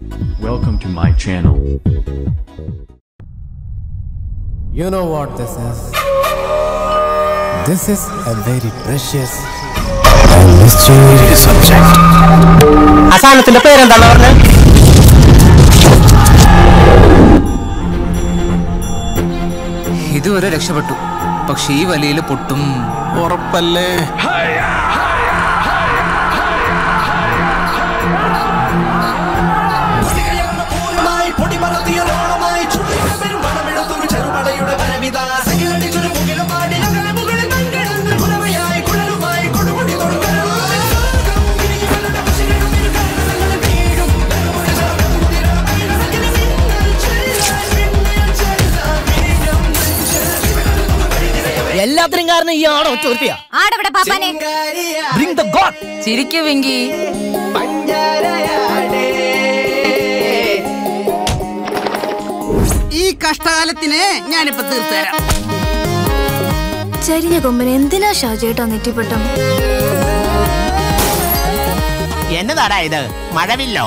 Welcome to my channel. You know what this is? This is a very precious and mysterious subject. ആ സാധനത്തിന്റെ പേരെന്താന്ന് പറഞ്ഞ ഇതുവരെ രക്ഷപ്പെട്ടു പക്ഷെ ഈ വലിയിൽ പൊട്ടും ഉറപ്പല്ലേ എല്ലാത്തിനും കാരണം ഈ ആണോ ചോർത്തിയ ആടവിടെ പാപ്പാനെ ബ്രിങ് ദ ഗോഡ് ചിരിക്കു വെങ്കി ഈ കഷ്ടകാലത്തിന് ഞാനിപ്പോ തീർത്തു തരാം ചരിഞ്ഞ കൊമ്പന് എന്തിനാ ഷാജേട്ടാ നെറ്റിപ്പെട്ടം എന്നതാടാ ഇത് മഴവില്ലോ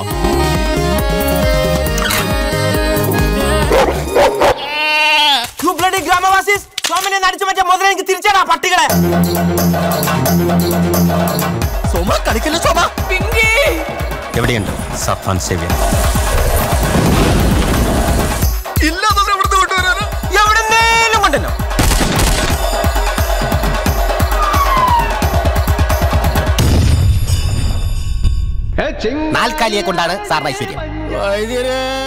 You bloody ഗ്രാമവാസീസ് സോമനെ നടിച്ചു മറ്റേ മുതൽ എനിക്ക് തിരിച്ചടാ പട്ടികളെ സോമ കളിക്കല്ലോ സോമ എവിടെയുണ്ട് സഫാൻ സേവ്യൻ എവിടെന്നേലും കൊണ്ടല്ലോ നാൽക്കാലിയെ കൊണ്ടാണ് സാറിന് ഐശ്വര്യം വൈദ്യരെ